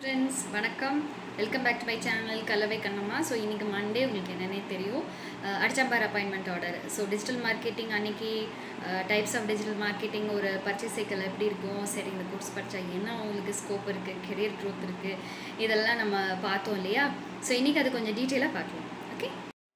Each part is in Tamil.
ஃப்ரெண்ட்ஸ் வணக்கம் welcome back to my channel Kalavai Kannamma so இன்றைக்கி மண்டே உங்களுக்கு என்னென்னே தெரியும் அஹ் அடிச்சம்பார் appointment order so digital marketing அன்னைக்கு டைப்ஸ் ஆஃப் டிஜிட்டல் மார்க்கெட்டிங் ஒரு பர்ச்சேஸ் சைக்கிள் எப்படி இருக்கும் சரி இந்த கோர்ஸ் படித்தா என்ன உங்களுக்கு ஸ்கோப் இருக்குது கெரியர் க்ரோத் இருக்குது இதெல்லாம் நம்ம பார்த்தோம் இல்லையா ஸோ இன்றைக்கி அது கொஞ்சம் டீட்டெயிலாக பார்க்கலாம் ஓகே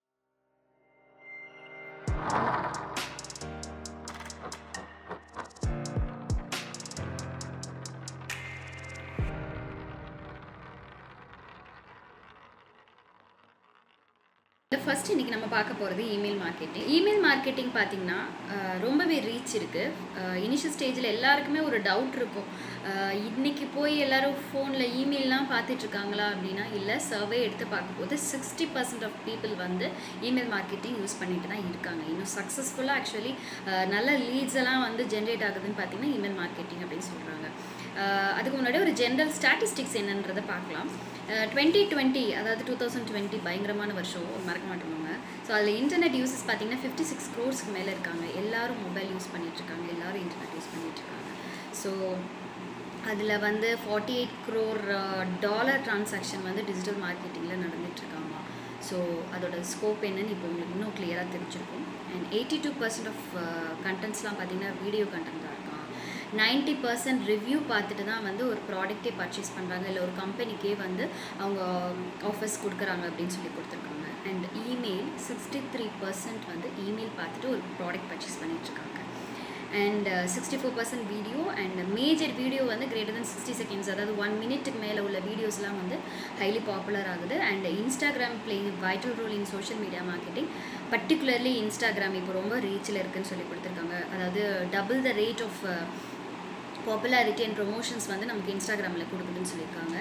இந்த ஃபர்ஸ்ட் இன்னைக்கு நம்ம பார்க்க போகிறது இமெயில் மார்க்கெட்டிங் இமெயில் மார்க்கெட்டிங் பார்த்தீங்கன்னா அஹ், ரொம்பவே ரீச் இருக்குது இனிஷியல் ஸ்டேஜில் எல்லாருக்குமே ஒரு டவுட் இருக்கும் அஹ், இன்னைக்கு போய் எல்லாரும் ஃபோனில் இமெயிலெலாம் பார்த்துட்டு இருக்காங்களா அப்படின்னா இல்லை சர்வே எடுத்து பார்க்கும்போது சிக்ஸ்டி பர்சன்ட் ஆஃப் பீப்புள் வந்து இமெயில் மார்க்கெட்டிங் யூஸ் பண்ணிட்டு தான் இருக்காங்க இன்னும் சக்ஸஸ்ஃபுல்லாக ஆக்சுவலி நல்ல லீட்ஸ் எல்லாம் வந்து ஜென்ரேட் ஆகுதுன்னு பார்த்தீங்கன்னா இமெயில் மார்க்கெட்டிங் அப்படின்னு சொல்கிறாங்க அதுக்கு முன்னாடி ஒரு ஜென்ரல் ஸ்டாட்டிஸ்டிக்ஸ் என்னன்றதை பார்க்கலாம் டுவெண்ட்டி டுவெண்ட்டி அதாவது டூ தௌசண்ட் டுவெண்ட்டி பயங்கரமான வருஷம் மறக்க மாட்டோங்க ஸோ அதில் இன்டர்நெட் யூசஸ் பார்த்தீங்கன்னா ஃபிஃப்டி சிக்ஸ் க்ரோர்ஸ்க்கு மேலே இருக்காங்க எல்லாரும் மொபைல் யூஸ் பண்ணிகிட்ருக்காங்க எல்லாரும் இன்டர்நெட் யூஸ் பண்ணிகிட்ருக்காங்க ஸோ அதில் வந்து forty eight crore dollar transaction வந்து டிஜிட்டல் மார்க்கெட்டிங்கில் நடந்துகிட்ருக்காங்க ஸோ அதோட ஸ்கோப் என்னன்னு இப்போ உங்களுக்கு இன்னும் கிளியராக தெரிஞ்சிருக்கும் and eighty two percent of கண்டென்ட்ஸ்லாம் பார்த்தீங்கன்னா வீடியோ கண்டென்ட் தான் இருக்கான் நைன்ட்டி பர்சன்ட் ரிவ்யூ பார்த்துட்டு தான் வந்து ஒரு ப்ராடக்ட்டே பர்ச்சேஸ் பண்ணுறாங்க இல்லை ஒரு கம்பெனிக்கே வந்து அவங்க ஆஃபர்ஸ் கொடுக்குறாங்க அப்படின்னு சொல்லி கொடுத்துருக்காங்க and email sixty three percent வந்து இமெயில் பார்த்துட்டு ஒரு ப்ராடக்ட் பர்ச்சேஸ் பண்ணிகிட்ருக்காங்க and sixty four percent video and major video வந்து கிரேட்டர் தென் சிக்ஸ்டி செகண்ட்ஸ் அதாவது ஒன் மினிட்டுக்கு மேலே உள்ள வீடியோஸ்லாம் வந்து ஹைலி பாப்புலர் ஆகுது and Instagram playing vital role in social media marketing particularly Instagram இப்போ ரொம்ப ரீச்சில் இருக்குன்னு சொல்லி கொடுத்துருக்காங்க அதாவது double the rate of popularity and promotions வந்து நமக்கு இன்ஸ்டாகிராமில் கொடுக்குதுன்னு சொல்லியிருக்காங்க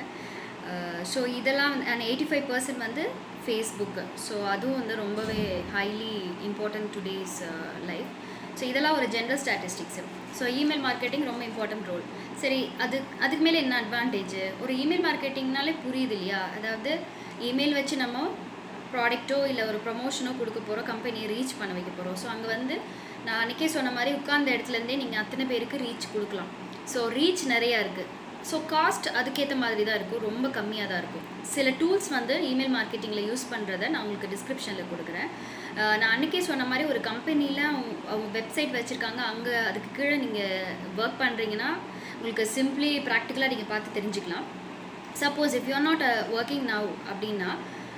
ஸோ இதெல்லாம் அண்ட் எயிட்டி ஃபைவ் பர்சன்ட் வந்து ஃபேஸ்புக்கு ஸோ அதுவும் வந்து ரொம்பவே highly important today's life so இதெல்லாம் ஒரு general statistics so email marketing ரொம்ப இம்பார்ட்டன்ட் ரோல் சரி அது அதுக்கு மேலே என்ன அட்வான்டேஜ் ஒரு இமெயில் மார்க்கெட்டிங்னாலே புரியுது இல்லையா அதாவது இமெயில் வச்சு நம்ம ப்ராடக்ட்டோ இல்லை ஒரு ப்ரொமோஷனோ கொடுக்க போகிறோம் கம்பெனியை ரீச் பண்ண வைக்க போகிறோம் ஸோ அங்கே வந்து நான் அன்றைக்கே சொன்ன மாதிரி உட்கார்ந்த இடத்துலேருந்தே நீங்கள் அத்தனை பேருக்கு ரீச் கொடுக்கலாம் ஸோ ரீச் நிறையா இருக்குது ஸோ காஸ்ட் அதுக்கேற்ற மாதிரி தான் இருக்கும் ரொம்ப கம்மியாக தான் இருக்கும் சில டூல்ஸ் வந்து இமெயில் மார்க்கெட்டிங்கில் யூஸ் பண்ணுறத நான் உங்களுக்கு டிஸ்கிரிப்ஷனில் கொடுக்குறேன் அஹ் நான் அன்றைக்கே சொன்ன மாதிரி ஒரு கம்பெனியில் அவங்க வெப்சைட் வச்சுருக்காங்க அங்கே அதுக்கு கீழே நீங்கள் ஒர்க் பண்ணுறீங்கன்னா உங்களுக்கு சிம்பிளி ப்ராக்டிக்கலாக நீங்கள் பார்த்து தெரிஞ்சுக்கலாம் suppose if you are not working now அப்படின்னா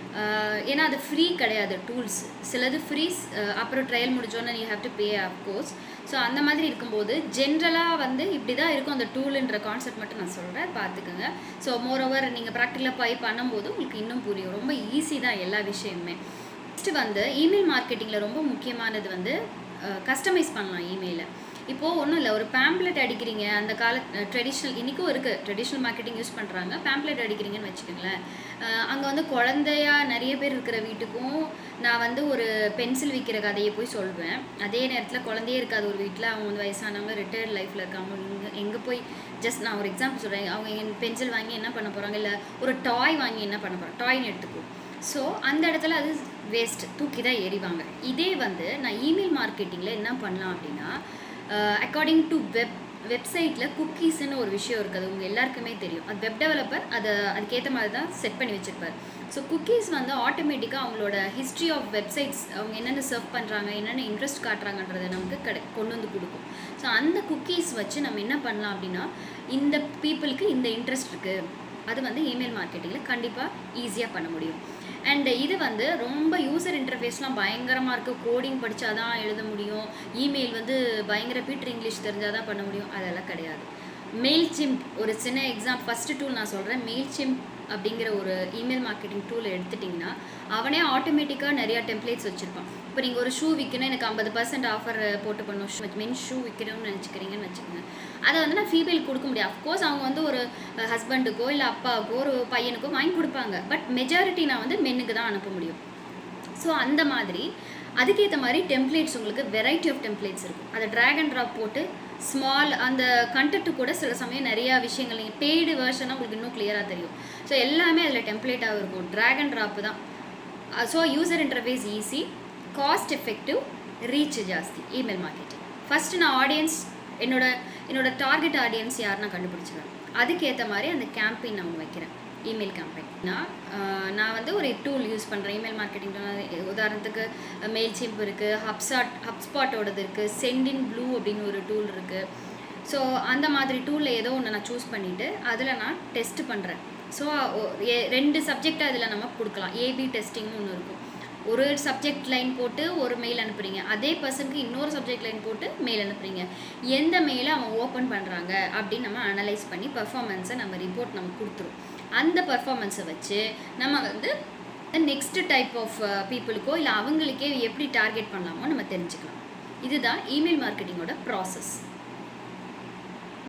ஆஹ் ஏன்னா அது ஃப்ரீ கிடையாது டூல்ஸ் சிலது ஃப்ரீ அப்புறம் ட்ரையல் முடிஞ்சோன்னே நீ have to pay course so அந்த மாதிரி இருக்கும்போது ஜென்ரலாக வந்து இப்படி தான் இருக்கும் அந்த டூலுன்ற கான்செப்ட் மட்டும் நான் சொல்கிறேன் பார்த்துக்குங்க ஸோ மோரோவர் நீங்கள் ப்ராக்டிக்கலாக பை பண்ணும்போது உங்களுக்கு இன்னும் புரியும் ரொம்ப ஈஸி தான் எல்லா விஷயமுமே நெக்ஸ்ட்டு வந்து இமெயில் மார்க்கெட்டிங்கில் ரொம்ப முக்கியமானது வந்து கஸ்டமைஸ் பண்ணலாம் இமெயிலை இப்போது ஒன்றும் இல்லை ஒரு பேம்ப்ளெட் அடிக்கிறீங்க அந்த கால ட்ரெடிஷ்னல் இன்றைக்கும் இருக்குது ட்ரெடிஷ்னல் மார்க்கெட்டிங் யூஸ் பண்ணுறாங்க பேம்ப்ளெட் அடிக்கிறீங்கன்னு வச்சுக்கோங்களேன் அங்கே வந்து குழந்தையா நிறைய பேர் இருக்கிற வீட்டுக்கும் நான் வந்து ஒரு பென்சில் விற்கிற கதையை போய் சொல்வேன் அதே நேரத்தில் குழந்தையே இருக்காது ஒரு வீட்டில் அவங்க வந்து வயசானவங்க ரிட்டையர்ட் லைஃப்பில் இருக்காங்க இங்கே எங்கே போய் ஜஸ்ட் நான் ஒரு எக்ஸாம்பிள் சொல்கிறேன் அவங்க என் பென்சில் வாங்கி என்ன பண்ண போகிறாங்க இல்லை ஒரு டாய் வாங்கி என்ன பண்ண போகிறாங்க டாய்னு எடுத்துக்கோ ஸோ அந்த இடத்துல அது வேஸ்ட் தூக்கி தான் எறிவாங்க இதே வந்து நான் இமெயில் மார்க்கெட்டிங்கில் என்ன பண்ணலாம் அப்படின்னா அக்கார்டிங் டு வெப் வெப்சைட்டில் குக்கீஸ்னு ஒரு விஷயம் இருக்குது அது உங்கள் எல்லாருக்குமே தெரியும் அது வெப் டெவலப்பர் அதை அதுக்கேற்ற மாதிரி தான் செட் பண்ணி வச்சுருப்பார் ஸோ குக்கீஸ் வந்து ஆட்டோமேட்டிக்காக அவங்களோட ஹிஸ்ட்ரி ஆஃப் வெப்சைட்ஸ் அவங்க என்னென்ன சர்வ் பண்ணுறாங்க என்னென்ன இன்ட்ரெஸ்ட் காட்டுறாங்கன்றதை நமக்கு கிடை கொண்டு வந்து கொடுக்கும் ஸோ அந்த குக்கீஸ் வச்சு நம்ம என்ன பண்ணலாம் அப்படின்னா இந்த பீப்புளுக்கு இந்த இன்ட்ரெஸ்ட் இருக்குது அது வந்து இமெயில் மார்க்கெட்டிங்கில் கண்டிப்பாக ஈஸியாக பண்ண முடியும் அண்ட் இது வந்து ரொம்ப யூசர் இன்டர்ஃபேஸ்லாம் பயங்கரமாக இருக்குது கோடிங் படித்தா தான் எழுத முடியும் இமெயில் வந்து பயங்கர பீட்டர் இங்கிலீஷ் தெரிஞ்சால் தான் பண்ண முடியும் அதெல்லாம் கிடையாது மெயில் சிம்ப் ஒரு சின்ன எக்ஸாம் ஃபஸ்ட்டு டூல் நான் சொல்கிறேன் மெயில் சிம்ப் அப்படிங்கிற ஒரு இமெயில் மார்க்கெட்டிங் டூல் எடுத்துட்டிங்கன்னா அவனே ஆட்டோமேட்டிக்காக நிறையா டெம்ப்ளேட்ஸ் வச்சுருப்பான் இப்போ நீங்கள் ஒரு ஷூ விற்கணும் எனக்கு ஐம்பது பர்சன்ட் ஆஃபர் போட்டு பண்ணணும் ஷூ மென் ஷூ விற்கணும்னு நினச்சிக்கிறீங்கன்னு வச்சுக்கோங்க அதை வந்து நான் ஃபீமேல் கொடுக்க முடியாது அஃப்கோர்ஸ் அவங்க வந்து ஒரு ஹஸ்பண்டுக்கோ இல்லை அப்பாவுக்கோ ஒரு பையனுக்கோ வாங்கி கொடுப்பாங்க பட் மெஜாரிட்டி நான் வந்து மென்னுக்கு தான் அனுப்ப முடியும் ஸோ அந்த மாதிரி அதுக்கேற்ற மாதிரி டெம்ப்ளேட்ஸ் உங்களுக்கு வெரைட்டி ஆஃப் டெம்ப்ளேட்ஸ் இருக்கும் அதை ட்ராக் அண்ட் ட்ராப் போட்டு ஸ்மால் அந்த கண்டென்ட்டு கூட சில சமயம் நிறையா விஷயங்கள் நீங்கள் பெய்டு வேர்ஷனாக உங்களுக்கு இன்னும் கிளியராக தெரியும் ஸோ எல்லாமே அதில் டெம்ப்ளேட்டாக இருக்கும் ட்ராக் அண்ட் ட்ராப் தான் so user interface easy cost effective reach ஜாஸ்தி இமெயில் மார்க்கெட்டிங் ஃபஸ்ட்டு நான் ஆடியன்ஸ் என்னோட என்னோட டார்கெட் ஆடியன்ஸ் யாருன்னு கண்டுபிடிச்சிருவேன் அதுக்கேற்ற மாதிரி அந்த கேம்பெயின் நான் வைக்கிறேன் இமெயில் கேம்பெயின் நான் ஆஹ், நான் வந்து ஒரு டூல் யூஸ் பண்ணுறேன் இமெயில் மார்க்கெட்டிங் உதாரணத்துக்கு மெயில் சிம்ப் இருக்குது ஹப்சாட் ஹப்ஸ்பாட்டோடது இருக்குது சென்டின் ப்ளூ அப்படின்னு ஒரு டூல் இருக்குது ஸோ அந்த மாதிரி டூலில் ஏதோ ஒன்று நான் சூஸ் பண்ணிவிட்டு அதில் நான் டெஸ்ட் பண்ணுறேன் ஸோ ரெண்டு சப்ஜெக்ட் அதில் நம்ம கொடுக்கலாம் ஏபி டெஸ்டிங்னு ஒன்று இருக்கும் ஒரு சப்ஜெக்ட் லைன் போட்டு ஒரு மெயில் அனுப்புறீங்க அதே பர்சனுக்கு இன்னொரு சப்ஜெக்ட் லைன் போட்டு மெயில் அனுப்புறீங்க எந்த மெயிலை அவன் ஓப்பன் பண்ணுறாங்க அப்படின்னு நம்ம அனலைஸ் பண்ணி பர்ஃபார்மன்ஸை நம்ம ரிப்போர்ட் நம்ம கொடுத்துரும் அந்த பர்ஃபார்மன்ஸை வச்சு நம்ம வந்து நெக்ஸ்ட் டைப் ஆஃப் பீப்புளுக்கோ இல்லை அவங்களுக்கே எப்படி டார்கெட் பண்ணலாமோ நம்ம தெரிஞ்சுக்கலாம் இதுதான் இமெயில் மார்க்கெட்டிங்கோட ப்ராசஸ்